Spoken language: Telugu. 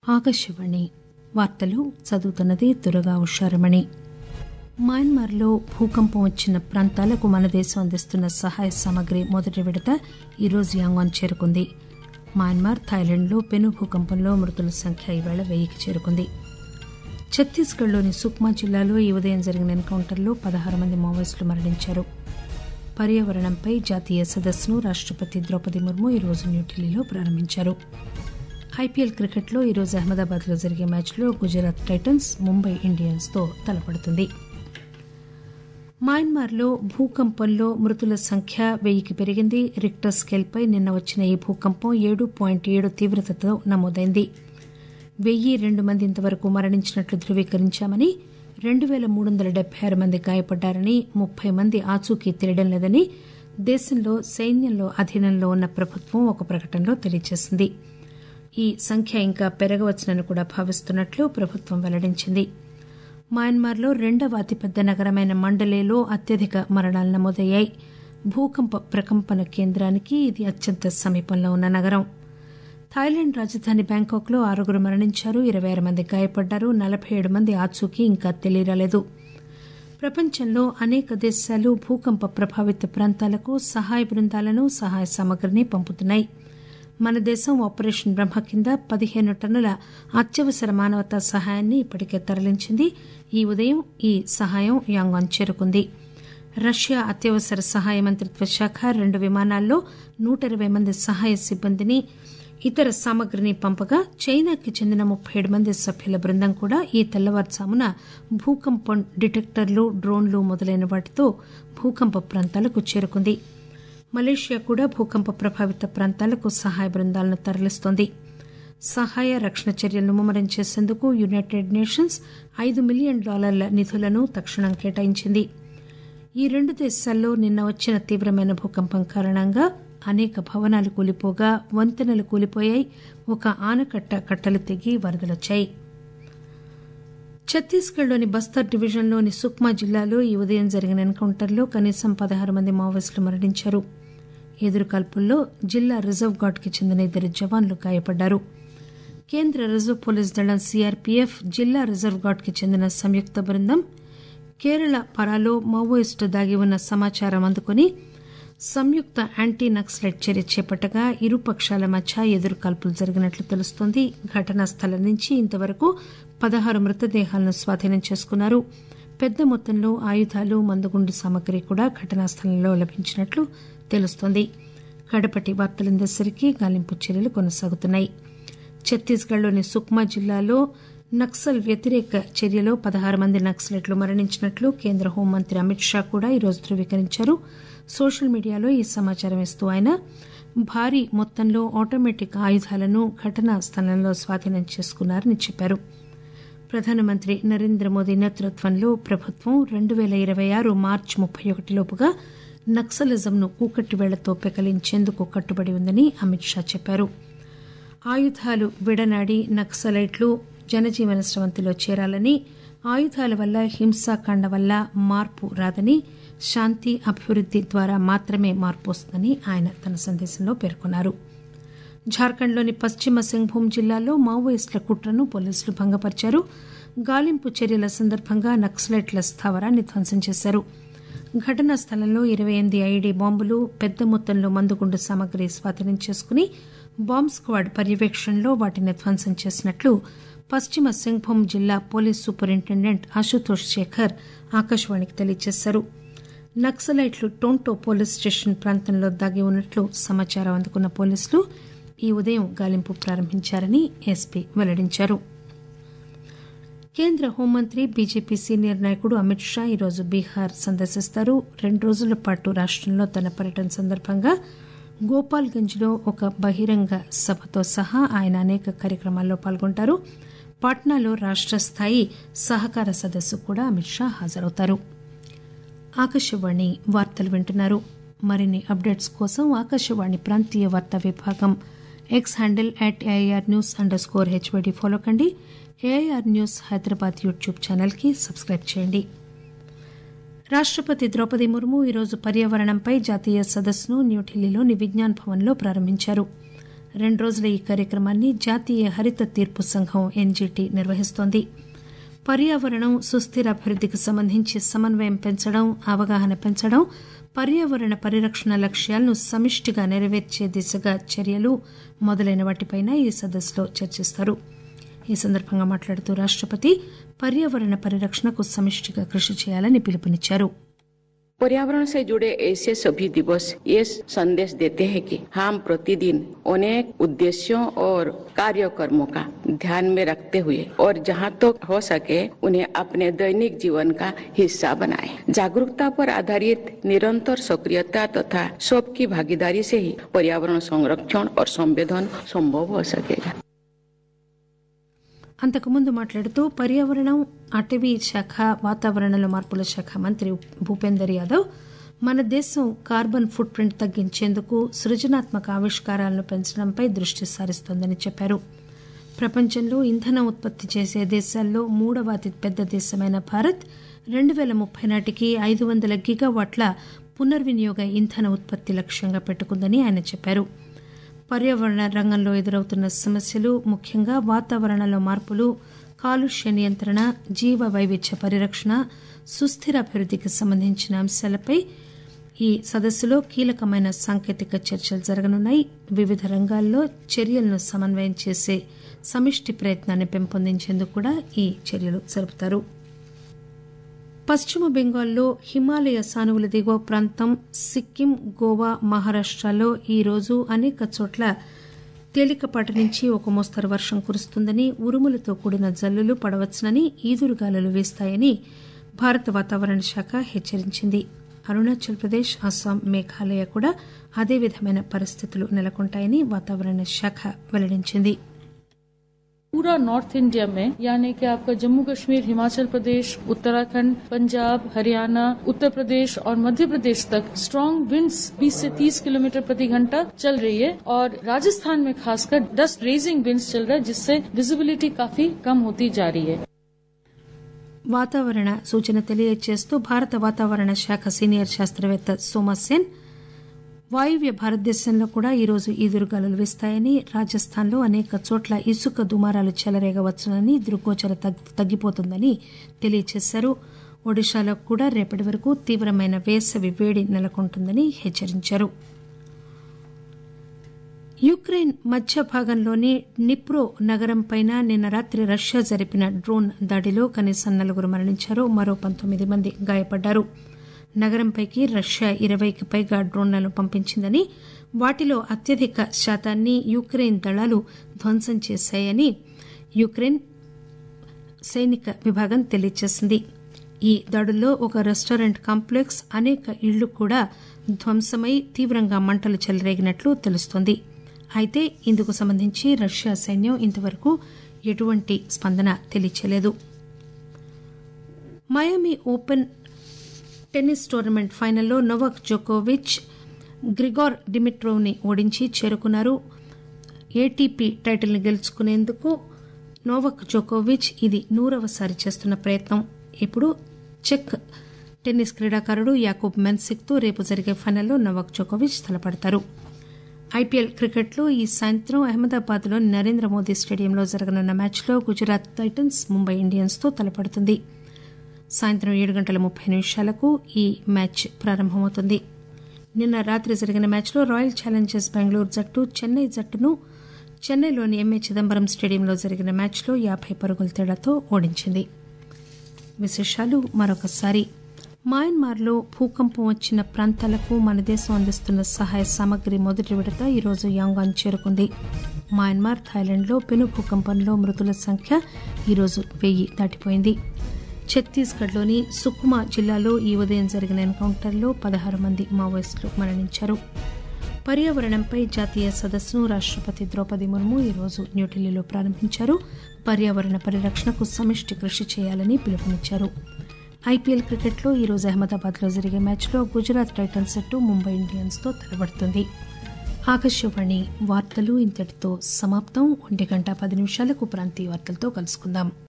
ఆకాశవాణి వార్తలు చదువుతున్నది దురగా ఉషారమణి మయన్మార్లో భూకంపం వచ్చిన ప్రాంతాలకు మన దేశం అందిస్తున్న సహాయ సామగ్రి మొదటి విడత ఈరోజు యాంగాన్ చేరుకుంది మయన్మార్ థాయిలాండ్లో పెను భూకంపంలో మృతుల సంఖ్య ఈవేళ వెయ్యికి చేరుకుంది ఛత్తీస్గఢ్లోని సుక్మా జిల్లాలో ఈ ఉదయం జరిగిన ఎన్కౌంటర్లో పదహారు మంది మావోయిస్టులు మరణించారు పర్యావరణంపై జాతీయ సదస్సును రాష్టపతి ద్రౌపది ముర్ము ఈరోజు న్యూఢిల్లీలో ప్రారంభించారు ఐపీఎల్ క్రికెట్లో ఈరోజు అహ్మదాబాద్లో జరిగే మ్యాచ్లో గుజరాత్ టైటన్స్ ముంబై ఇండియన్స్తో తలపడుతుంది మయన్మార్లో భూకంపంలో మృతుల సంఖ్య వెయ్యికి పెరిగింది రిక్టర్ స్కేల్పై నిన్న వచ్చిన ఈ భూకంపం ఏడు పాయింట్ ఏడు తీవ్రతతో నమోదైంది వెయ్యి రెండు మంది ఇంతవరకు మరణించినట్లు ధృవీకరించామని రెండు పేల మూడు వందల డెబ్బై ఆరు మంది గాయపడ్డారని ముప్పై మంది ఆచూకీ తెలియడం లేదని దేశంలో సైన్యంలో అధీనంలో ఉన్న ప్రభుత్వం ఒక ప్రకటనలో తెలియజేసింది ఈ సంఖ్య ఇంకా పెరగవచ్చునని కూడా భావిస్తున్నట్లు ప్రభుత్వం వెల్లడించింది మయన్మార్లో రెండవ అతిపెద్ద నగరమైన మండలేలో అత్యధిక మరణాలు నమోదయ్యాయి భూకంప ప్రకంపన కేంద్రానికి ఇది అత్యంత సమీపంలో ఉన్న నగరం థాయిలాండ్ రాజధాని బ్యాంకాక్ లో ఆరుగురు మరణించారు ఇరవై ఆరు మంది గాయపడ్డారు నలబై ఏడు మంది ఆచూకీ ఇంకా తెలియరాలేదు ప్రపంచంలో అనేక దేశాలు భూకంప ప్రభావిత ప్రాంతాలకు సహాయ బృందాలను సహాయ సామగ్రిని పంపుతున్నాయి మన దేశం ఆపరేషన్ బ్రహ్మ కింద పదిహేను టన్నుల అత్యవసర మానవతా సహాయాన్ని ఇప్పటికే తరలించింది ఈ ఉదయం ఈ సహాయం యాంగాన్ చేరుకుంది రష్యా అత్యవసర సహాయ మంత్రిత్వ శాఖ రెండు విమానాల్లో నూట ఇరవై మంది సహాయ సిబ్బందిని ఇతర సామగ్రిని పంపగా చైనాకి చెందిన ముప్పై ఏడు మంది సభ్యుల బృందం కూడా ఈ తెల్లవారుజామున భూకంపం డిటెక్టర్లు డ్రోన్లు మొదలైన వాటితో భూకంప ప్రాంతాలకు చేరుకుంది మలేషియా కూడా భూకంప ప్రభావిత ప్రాంతాలకు సహాయ బృందాలను తరలిస్తోంది సహాయ రక్షణ చర్యలను ముమ్మరం చేసేందుకు యునైటెడ్ నేషన్స్ ఐదు మిలియన్ డాలర్ల నిధులను తక్షణం కేటాయించింది ఈ రెండు దేశాల్లో నిన్న వచ్చిన తీవ్రమైన భూకంపం కారణంగా అనేక భవనాలు కూలిపోగా వంతెనలు కూలిపోయాయి ఒక ఆనకట్ట కట్టలు తెగి వరదలొచ్చాయి ఛత్తీస్గఢ్లోని బస్తర్ డివిజన్లోని సుక్మా జిల్లాలో ఈ ఉదయం జరిగిన ఎన్కౌంటర్లో కనీసం పదహారు మంది మావోయిస్టులు మరణించారు ఎదురుకాల్పుల్లో జిల్లా రిజర్వ్ గార్డుకి చెందిన ఇద్దరు జవాన్లు గాయపడ్డారు కేంద్ర రిజర్వ్ పోలీస్ దళం సీఆర్పీఎఫ్ జిల్లా రిజర్వ్ గార్డుకి చెందిన సంయుక్త బృందం కేరళ పరాలో మావోయిస్టు దాగి ఉన్న సమాచారం అందుకుని సంయుక్త యాంటీ నక్సలైట్ చర్య చేపట్టగా ఇరు పక్షాల మధ్య ఎదురుకాల్పులు జరిగినట్లు తెలుస్తోంది ఘటనా స్థలం నుంచి ఇంతవరకు పదహారు మృతదేహాలను స్వాధీనం చేసుకున్నారు పెద్ద మొత్తంలో ఆయుధాలు మందుగుండు సామగ్రి కూడా ఘటనా స్థలంలో లభించినట్లు తెలుస్తోంది కడపటి వార్తలందేసరికి గాలింపు చర్యలు కొనసాగుతున్నాయి ఛత్తీస్గఢ్లోని సుక్మా జిల్లాలో నక్సల్ వ్యతిరేక చర్యలో పదహారు మంది నక్సలైట్లు మరణించినట్లు కేంద్ర హోంమంత్రి అమిత్ షా కూడా ఈరోజు ధృవీకరించారు సోషల్ మీడియాలో ఈ సమాచారం ఇస్తూ ఆయన భారీ మొత్తంలో ఆటోమేటిక్ ఆయుధాలను ఘటనా స్థలంలో స్వాధీనం చేసుకున్నారని చెప్పారు ప్రధానమంత్రి నరేంద్ర మోదీ నేతృత్వంలో ప్రభుత్వం రెండు పేల ఇరవై ఆరు మార్చి ముప్పై ఒకటిలోపుగా నక్సలిజంను కూకట్టి వేళ్లతో పెకలించేందుకు కట్టుబడి ఉందని అమిత్ షా చెప్పారు ఆయుధాలు విడనాడి నక్సలైట్లు జనజీవన స్రవంతిలో చేరాలని ఆయుధాల వల్ల హింసాకాండ వల్ల మార్పు రాదని శాంతి అభివృద్ది ద్వారా మాత్రమే మార్పు వస్తుందని ఆయన తన సందేశంలో పేర్కొన్నారు జార్ఖండ్లోని పశ్చిమ సింగ్భూమ్ జిల్లాలో మావోయిస్టుల కుట్రను పోలీసులు భంగపరిచారు గాలింపు చర్యల సందర్భంగా నక్సలైట్ల స్థావరాన్ని ధ్వంసం చేశారు ఘటనా స్థలంలో ఇరవై ఎనిమిది ఐఈడీ బాంబులు పెద్ద మొత్తంలో మందుగుండు సామగ్రి స్వాధీనం చేసుకుని బాంబ్ స్క్వాడ్ పర్యవేక్షణలో వాటిని ధ్వంసం చేసినట్లు పశ్చిమ సింగ్భూమ్ జిల్లా పోలీస్ సూపరింటెండెంట్ ఆశుతోష్ శేఖర్ ఆకాశవాణికి తెలియజేశారు నక్సలైట్లు టోంటో పోలీస్ స్టేషన్ ప్రాంతంలో దాగి ఉన్నట్లు సమాచారం అందుకున్న పోలీసులు ఈ ఉదయం గాలింపు ప్రారంభించారని ఎస్పీ వెల్లడించారు కేంద్ర హోంమంత్రి బీజేపీ సీనియర్ నాయకుడు అమిత్ షా ఈరోజు బీహార్ సందర్శిస్తారు రెండు రోజుల పాటు రాష్టంలో తన పర్యటన సందర్భంగా గోపాల్గంజ్ లో ఒక బహిరంగ సభతో సహా ఆయన అనేక కార్యక్రమాల్లో పాల్గొంటారు పాట్నాలో రాష్ట స్థాయి సహకార సదస్సు కూడా అమిత్ షా హాజరవుతారు ఆకాశవాణి వార్తలు వింటున్నారు మరిన్ని అప్డేట్స్ కోసం ఆకాశవాణి ప్రాంతీయ వార్తా విభాగం X handle at AIR news underscore HYD follow కండి AIR news Hyderabad YouTube channel కి సబ్స్క్రైబ్ చేయండి రాష్టపతి ద్రౌపది ముర్ము ఈరోజు పర్యావరణంపై జాతీయ సదస్సును న్యూఢిల్లీలోని విజ్ఞాన్ భవన్లో ప్రారంభించారు రెండు రోజుల ఈ కార్యక్రమాన్ని జాతీయ హరిత తీర్పు సంఘం ఎన్జీటీ నిర్వహిస్తోంది పర్యావరణం సుస్థిర అభివృద్దికి సంబంధించి సమన్వయం పెంచడం అవగాహన పెంచడం పర్యావరణ పరిరక్షణ లక్ష్యాలను సమిష్టిగా నెరవేర్చే దిశగా చర్యలు మొదలైన వాటిపైన ఈ సదస్సులో చర్చిస్తారు ఈ సందర్భంగా మాట్లాడుతూ రాష్టపతి పర్యావరణ పరిరక్షణకు సమిష్టిగా కృషి చేయాలని పిలుపునిచ్చారు पर्यावरण से जुड़े ऐसे सभी दिवस ये संदेश देते हैं कि हम प्रतिदिन अनेक उद्देश्यों और कार्यक्रमों का ध्यान में रखते हुए और जहाँ तक तो हो सके उन्हें अपने दैनिक जीवन का हिस्सा बनाएं। जागरूकता पर आधारित निरंतर सक्रियता तथा सबकी भागीदारी से ही पर्यावरण संरक्षण और संवेदन संभव हो सकेगा అంతకుముందు మాట్లాడుతూ పర్యావరణం అటవీ శాఖ వాతావరణంలో మార్పుల శాఖ మంత్రి భూపేందర్ యాదవ్ మన దేశం కార్బన్ ఫుట్ ప్రింట్ తగ్గించేందుకు సృజనాత్మక ఆవిష్కారాలను పెంచడంపై దృష్టి సారిస్తోందని చెప్పారు ప్రపంచంలో ఇంధనం ఉత్పత్తి చేసే దేశాల్లో మూడవ అతి పెద్ద దేశమైన భారత్ రెండు పేల ముప్పై నాటికి ఐదు వందల గిగావాట్ల పునర్వినియోగ ఇంధన ఉత్పత్తి లక్ష్యంగా పెట్టుకుందని ఆయన చెప్పారు పర్యావరణ రంగంలో ఎదురవుతున్న సమస్యలు ముఖ్యంగా వాతావరణంలో మార్పులు కాలుష్య నియంత్రణ జీవ వైవిధ్య పరిరక్షణ సుస్థిర అభివృద్దికి సంబంధించిన అంశాలపై ఈ సదస్సులో కీలకమైన సాంకేతిక చర్చలు జరగనున్నాయి వివిధ రంగాల్లో చర్యలను సమన్వయం చేసే సమిష్టి ప్రయత్నాన్ని పెంపొందించేందుకు కూడా ఈ చర్యలు జరుపుతారు పశ్చిమ బెంగాల్లో హిమాలయ సానువుల దిగువ ప్రాంతం సిక్కిం గోవా మహారాష్ట్రలో ఈరోజు అనేక చోట్ల తేలికపాటి నుంచి ఒక మోస్తరు వర్షం కురుస్తుందని ఉరుములతో కూడిన జల్లులు పడవచ్చునని ఈదురుగాలులు వీస్తాయని భారత వాతావరణ శాఖ హెచ్చరించింది అరుణాచల్ ప్రదేశ్ అస్సాం మేఘాలయ కూడా అదే విధమైన పరిస్థితులు నెలకొంటాయని వాతావరణ శాఖ వెల్లడించింది पूरा नॉर्थ इंडिया में यानी कि आपका जम्मू कश्मीर हिमाचल प्रदेश उत्तराखंड पंजाब हरियाणा उत्तर प्रदेश और मध्य प्रदेश तक स्ट्रांग विंड्स 20 से 30 किलोमीटर प्रति घंटा चल रही है और राजस्थान में खासकर डस्ट रेजिंग विंड्स चल रहा है जिससे विजिबिलिटी काफी कम होती जा रही है వాతావరణ సూచన తెలియజేస్తూ భారత వాతావరణ శాఖ సీనియర్ శాస్త్రవేత్త సోమాసేన్ వాయువ్య భారతదేశంలో కూడా ఈరోజు ఈదురుగాలులు వీస్తాయని రాజస్థాన్లో అనేక చోట్ల ఇసుక దుమారాలు చెలరేగవచ్చునని దృగ్గోచర తగ్గిపోతుందని తెలియజేశారు ఒడిశాలో కూడా రేపటి వరకు తీవ్రమైన వేసవి వేడి నెలకొంటుందని హెచ్చరించారు యుక్రెయిన్ మధ్య భాగంలోని నిప్రో నగరంపైన నిన్న రాత్రి రష్యా జరిపిన డ్రోన్ దాడిలో కనీసం నలుగురు మరణించారు మరో పంతొమ్మిది మంది గాయపడ్డారు నగరంపైకి రష్యా ఇరవైకి పైగా డ్రోన్లను పంపించిందని వాటిలో అత్యధిక శాతాన్ని యుక్రెయిన్ దళాలు ధ్వంసం చేశాయని యుక్రెయిన్ సైనిక విభాగం తెలియజేసింది ఈ దాడుల్లో ఒక రెస్టారెంట్ కాంప్లెక్స్ అనేక ఇళ్లు కూడా ధ్వంసమై తీవ్రంగా మంటలు చెలరేగినట్లు తెలుస్తోంది అయితే ఇందుకు సంబంధించి రష్యా సైన్యం ఇంతవరకు ఎటువంటి స్పందన తెలియచేయలేదు మయామి ఓపెన్ టెన్నిస్ టోర్నమెంట్ ఫైనల్లో నోవాక్ జోకోవిచ్ గ్రిగోర్ డిమిట్రోవ్ని ఓడించి చేరుకున్నారు ఏటీపీ టైటిల్ని గెలుచుకునేందుకు నోవక్ జోకోవిచ్ ఇది నూరవసారి చేస్తున్న ప్రయత్నం ఇప్పుడు చెక్ టెన్నిస్ క్రీడాకారుడు యాకూబ్ మెన్సిక్తో రేపు జరిగే ఫైనల్లో నోవాక్ జోకోవిచ్ తలపడతారు ఐపీఎల్ క్రికెట్లో ఈ సాయంత్రం అహ్మదాబాద్లోని నరేంద్ర మోదీ స్టేడియంలో జరగనున్న మ్యాచ్లో గుజరాత్ టైటన్స్ ముంబై ఇండియన్స్తో తలపడుతుంది సాయంత్రం ఏడు గంటల ముప్పై నిమిషాలకు ఈ మ్యాచ్ ప్రారంభమవుతుంది నిన్న రాత్రి జరిగిన మ్యాచ్లో రాయల్ ఛాలెంజర్స్ బెంగళూరు జట్టు చెన్నై జట్టును చెన్నైలోని ఎంఏ చిదంబరం స్టేడియంలో జరిగిన మ్యాచ్లో యాభై పరుగుల తేడాతో ఓడించింది విశేషాలు మరొకసారి మయన్మార్లో భూకంపం వచ్చిన ప్రాంతాలకు మన దేశం అందిస్తున్న సహాయ సామగ్రి మొదటి విడత ఈరోజు యాంగాన్ చేరుకుంది మయన్మార్ థాయిలాండ్లో పెను భూకంపంలో మృతుల సంఖ్య ఈరోజు వెయ్యి దాటిపోయింది ఛత్తీస్గఢ్లోని సుకుమా జిల్లాలో ఈ ఉదయం జరిగిన ఎన్కౌంటర్లో పదహారు మంది మావోయిస్టులు మరణించారు పర్యావరణంపై జాతీయ సదస్సును రాష్టపతి ద్రౌపది ముర్ము ఈరోజు న్యూఢిల్లీలో ప్రారంభించారు పర్యావరణ పరిరక్షణకు సమిష్టి కృషి చేయాలని పిలుపునిచ్చారు ఐపీఎల్ క్రికెట్లో ఈరోజు అహ్మదాబాద్లో జరిగే మ్యాచ్లో గుజరాత్ టైటన్స్ జట్టు ముంబై ఇండియన్స్తో తలపడుతుంది ఆకాశవాణి వార్తలు ఇంతటితో సమాప్తం ఒంటి గంట పది నిమిషాలకు ప్రాంతీయ వార్తలతో కలుసుకుందాం